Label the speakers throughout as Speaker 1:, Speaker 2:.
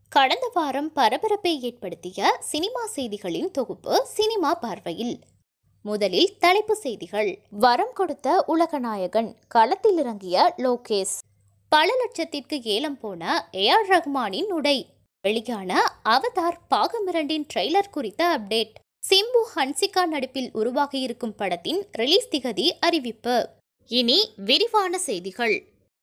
Speaker 1: கடந்த வாரம் பரபரப்பை ஏற்படுத்திய சினிமா செய்திகளின் தொகுப்பு சினிமா பார்வையில் முதலில் தலைப்புச் செய்திகள் வரம் கொடுத்த உலகநாயகன் களத்தில் இறங்கிய லோகேஷ் பல லட்சத்திற்கு ஏலம் போன ஏ ஆர் ரஹ்மானின் உடை வெளியான அவதார் பாகம் இரண்டின் ட்ரெய்லர் குறித்த அப்டேட் சிம்பு ஹன்சிகா நடிப்பில் உருவாகியிருக்கும் படத்தின் ரிலீஸ் திகதி அறிவிப்பு இனி விரிவான செய்திகள்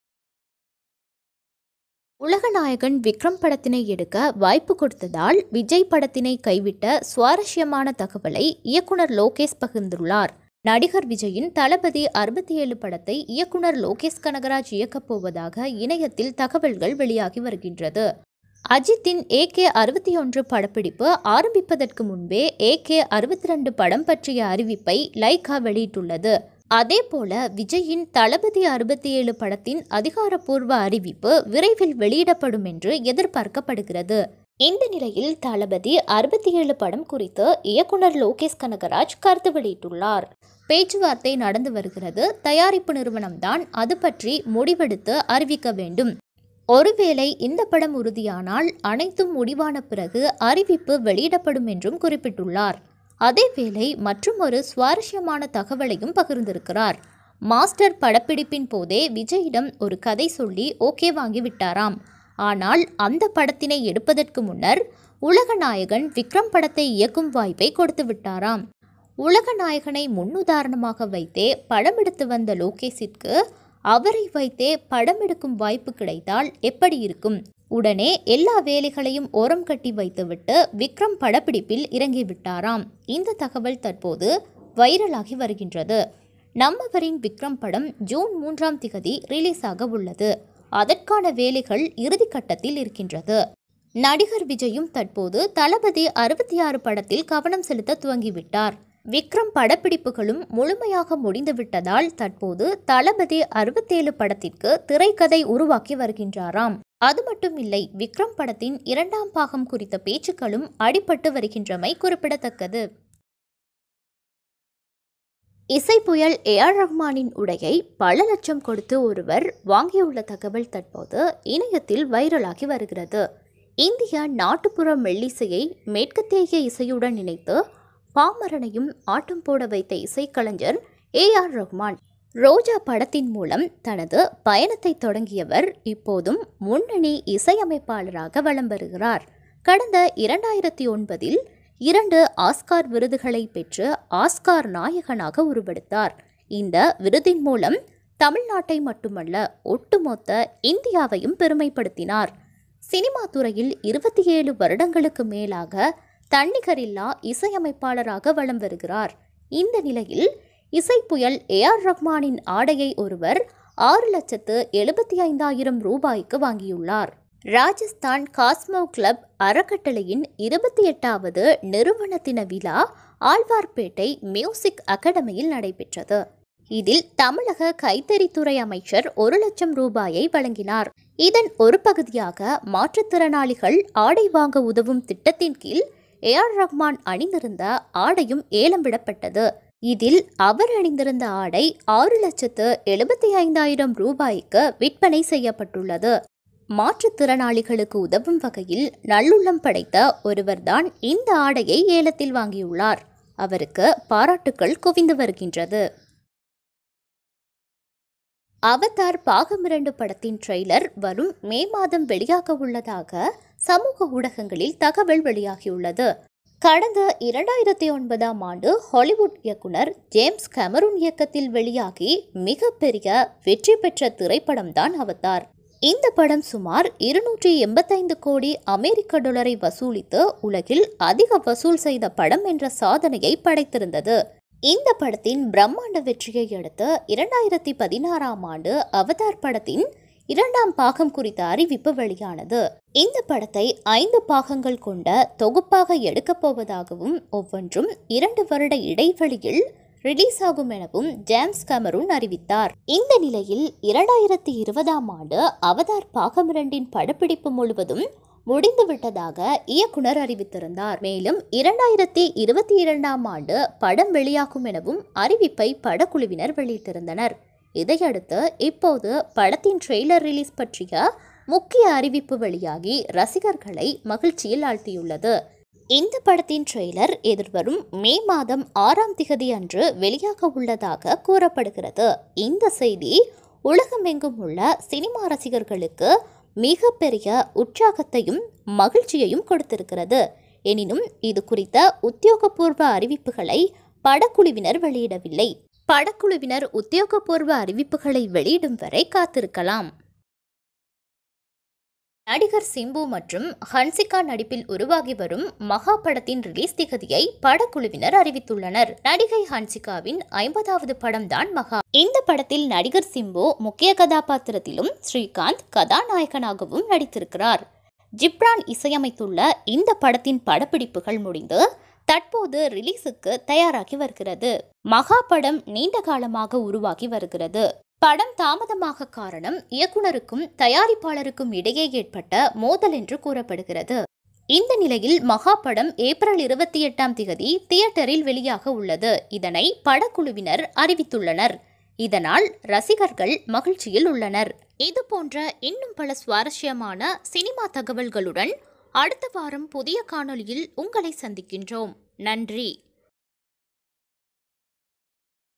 Speaker 1: உலகநாயகன் விக்ரம் படத்தினை எடுக்க வாய்ப்பு கொடுத்ததால் விஜய் படத்தினை கைவிட்ட சுவாரஸ்யமான தகவலை இயக்குனர் லோகேஷ் பகிர்ந்துள்ளார் நடிகர் விஜயின் தளபதி அறுபத்தி ஏழு படத்தை இயக்குனர் லோகேஷ் கனகராஜ் இயக்கப் போவதாக இணையத்தில் தகவல்கள் வெளியாகி வருகின்றது அஜித்தின் ஏகே அறுபத்தி ஒன்று படப்பிடிப்பு ஆரம்பிப்பதற்கு முன்பே ஏகே அறுபத்தி ரெண்டு படம் பற்றிய அறிவிப்பை லைகா வெளியிட்டுள்ளது அதேபோல விஜயின் தளபதி அறுபத்தி ஏழு படத்தின் அதிகாரப்பூர்வ அறிவிப்பு விரைவில் வெளியிடப்படும் என்று எதிர்பார்க்கப்படுகிறது இந்த நிலையில் தளபதி அறுபத்தி ஏழு படம் குறித்து இயக்குனர் லோகேஷ் கனகராஜ் கருத்து வெளியிட்டுள்ளார் பேச்சுவார்த்தை நடந்து வருகிறது தயாரிப்பு நிறுவனம்தான் அது பற்றி முடிவெடுத்து அறிவிக்க வேண்டும் ஒருவேளை இந்த படம் உறுதியானால் அனைத்தும் முடிவான பிறகு அறிவிப்பு வெளியிடப்படும் என்றும் குறிப்பிட்டுள்ளார் அதேவேளை மற்றும் ஒரு சுவாரஸ்யமான தகவலையும் பகிர்ந்திருக்கிறார் மாஸ்டர் படப்பிடிப்பின் போதே விஜயிடம் ஒரு கதை சொல்லி ஓகே வாங்கிவிட்டாராம் ஆனால் அந்த படத்தினை எடுப்பதற்கு முன்னர் உலகநாயகன் விக்ரம் படத்தை இயக்கும் வாய்ப்பை கொடுத்து விட்டாராம் உலகநாயகனை முன்னுதாரணமாக வைத்தே படம் எடுத்து வந்த லோகேஷிற்கு அவரை வைத்தே படம் எடுக்கும் வாய்ப்பு கிடைத்தால் எப்படி இருக்கும் உடனே எல்லா வேலைகளையும் ஓரம் கட்டி வைத்துவிட்டு விக்ரம் படப்பிடிப்பில் இறங்கிவிட்டாராம் இந்த தகவல் தற்போது வைரலாகி வருகின்றது நம்மவரின் விக்ரம் படம் ஜூன் மூன்றாம் திகதி ரிலீஸ் ஆக உள்ளது அதற்கான வேலைகள் இறுதிக்கட்டத்தில் இருக்கின்றது நடிகர் விஜயும் தற்போது தளபதி அறுபத்தி ஆறு படத்தில் கவனம் செலுத்த துவங்கிவிட்டார் விக்ரம் படப்பிடிப்புகளும் முழுமையாக முடிந்துவிட்டதால் தற்போது தளபதி அறுபத்தேழு படத்திற்கு திரைக்கதை உருவாக்கி வருகின்றாராம் அது மட்டும் இல்லை விக்ரம் படத்தின் இரண்டாம் பாகம் குறித்த பேச்சுக்களும் அடிபட்டு வருகின்றமை குறிப்பிடத்தக்கது இசை புயல் ஏ ஆர் ரஹ்மானின் உடையை பல லட்சம் கொடுத்து ஒருவர் வாங்கியுள்ள தகவல் தற்போது இணையத்தில் வைரலாகி வருகிறது இந்திய நாட்டுப்புற மெல்லிசையை மேற்கத்தேய இசையுடன் இணைத்து பாமரனையும் ஆட்டம் போட வைத்த இசைக்கலைஞர் ஏ ஆர் ரஹ்மான் ரோஜா படத்தின் மூலம் தனது பயணத்தை தொடங்கியவர் இப்போதும் முன்னணி இசையமைப்பாளராக வலம் வருகிறார் கடந்த இரண்டாயிரத்தி ஒன்பதில் இரண்டு ஆஸ்கார் விருதுகளை பெற்று ஆஸ்கார் நாயகனாக உருவெடுத்தார் இந்த விருதின் மூலம் தமிழ்நாட்டை மட்டுமல்ல ஒட்டுமொத்த இந்தியாவையும் பெருமைப்படுத்தினார் சினிமா துறையில் இருபத்தி ஏழு வருடங்களுக்கு மேலாக தன்னிகரில்லா இசையமைப்பாளராக வலம் வருகிறார் இந்த நிலையில் இசை புயல் ஏ ஆர் ரஹ்மானின் ஆடையை ஒருவர் ஆறு லட்சத்து எழுபத்தி ஐந்தாயிரம் ரூபாய்க்கு வாங்கியுள்ளார் ராஜஸ்தான் காஸ்மோ கிளப் அறக்கட்டளையின் இருபத்தி எட்டாவது நிறுவன தின விழா ஆழ்வார்பேட்டை மியூசிக் அகாடமியில் நடைபெற்றது இதில் தமிழக கைத்தறித்துறை அமைச்சர் ஒரு லட்சம் ரூபாயை வழங்கினார் இதன் ஒரு பகுதியாக மாற்றுத்திறனாளிகள் ஆடை வாங்க உதவும் திட்டத்தின் கீழ் ஏ ஆர் ரஹ்மான் அணிந்திருந்த ஆடையும் ஏலம் விடப்பட்டது இதில் அவர் அணிந்திருந்த ஆடை ஆறு லட்சத்து எழுபத்தி ஐந்தாயிரம் ரூபாய்க்கு விற்பனை செய்யப்பட்டுள்ளது மாற்றுத்திறனாளிகளுக்கு உதவும் வகையில் நல்லுள்ளம் படைத்த ஒருவர்தான் இந்த ஆடையை ஏலத்தில் வாங்கியுள்ளார் அவருக்கு பாராட்டுக்கள் குவிந்து வருகின்றது அவதார் பாகம் இரண்டு படத்தின் ட்ரெய்லர் வரும் மே மாதம் வெளியாக உள்ளதாக சமூக ஊடகங்களில் தகவல் வெளியாகியுள்ளது கடந்த இரண்டாயிரத்தி ஒன்பதாம் ஆண்டு ஹாலிவுட் இயக்குனர் ஜேம்ஸ் கமரூன் இயக்கத்தில் வெளியாகி மிகப்பெரிய வெற்றி பெற்ற திரைப்படம்தான் அவதார் இந்த படம் சுமார் இருநூற்றி எண்பத்தைந்து கோடி அமெரிக்க டாலரை வசூலித்து உலகில் அதிக வசூல் செய்த படம் என்ற சாதனையை படைத்திருந்தது இந்த படத்தின் பிரம்மாண்ட வெற்றியை அடுத்து இரண்டாயிரத்தி பதினாறாம் ஆண்டு அவதார் படத்தின் இரண்டாம் பாகம் குறித்த அறிவிப்பு வெளியானது இந்த படத்தை ஐந்து பாகங்கள் கொண்ட தொகுப்பாக எடுக்கப் போவதாகவும் ஒவ்வொன்றும் இரண்டு வருட இடைவெளியில் ரிலீஸ் ஆகும் எனவும் ஜேம்ஸ் கமரூன் அறிவித்தார் இந்த நிலையில் இரண்டாயிரத்தி இருபதாம் ஆண்டு அவதார் பாகம் இரண்டின் படப்பிடிப்பு முழுவதும் முடிந்துவிட்டதாக இயக்குனர் அறிவித்திருந்தார் மேலும் இரண்டாயிரத்தி இருபத்தி இரண்டாம் ஆண்டு படம் வெளியாகும் எனவும் அறிவிப்பை படக்குழுவினர் வெளியிட்டிருந்தனர் இதையடுத்து இப்போது படத்தின் ட்ரெய்லர் ரிலீஸ் பற்றிய முக்கிய அறிவிப்பு வெளியாகி ரசிகர்களை மகிழ்ச்சியில் ஆழ்த்தியுள்ளது இந்த படத்தின் ட்ரெய்லர் எதிர்வரும் மே மாதம் ஆறாம் திகதி அன்று வெளியாக உள்ளதாக கூறப்படுகிறது இந்த செய்தி உலகமெங்கும் உள்ள சினிமா ரசிகர்களுக்கு மிகப்பெரிய உற்சாகத்தையும் மகிழ்ச்சியையும் கொடுத்திருக்கிறது எனினும் இது குறித்த உத்தியோகபூர்வ அறிவிப்புகளை படக்குழுவினர் வெளியிடவில்லை படக்குழுவினர் உத்தியோகபூர்வ அறிவிப்புகளை வெளியிடும் வரை காத்திருக்கலாம் நடிகர் சிம்பு மற்றும் ஹன்சிகா நடிப்பில் உருவாகி வரும் மகா படத்தின் ரிலீஸ் திகதியை படக்குழுவினர் அறிவித்துள்ளனர் நடிகை ஹன்சிகாவின் ஐம்பதாவது படம்தான் மகா இந்த படத்தில் நடிகர் சிம்பு முக்கிய கதாபாத்திரத்திலும் ஸ்ரீகாந்த் கதாநாயகனாகவும் நடித்திருக்கிறார் ஜிப்ரான் இசையமைத்துள்ள இந்த படத்தின் படப்பிடிப்புகள் முடிந்து தற்போது ரிலீஸுக்கு தயாராகி வருகிறது மகா படம் நீண்ட காலமாக உருவாகி வருகிறது படம் தாமதமாக காரணம் இயக்குனருக்கும் தயாரிப்பாளருக்கும் இடையே ஏற்பட்ட மோதல் என்று கூறப்படுகிறது இந்த நிலையில் மகா படம் ஏப்ரல் இருபத்தி எட்டாம் திகதி தியேட்டரில் வெளியாக உள்ளது இதனை படக்குழுவினர் அறிவித்துள்ளனர் இதனால் ரசிகர்கள் மகிழ்ச்சியில் உள்ளனர் இது போன்ற இன்னும் பல சுவாரஸ்யமான சினிமா தகவல்களுடன் அடுத்த வாரம் புதிய காணொளியில் உங்களை சந்திக்கின்றோம் நன்றி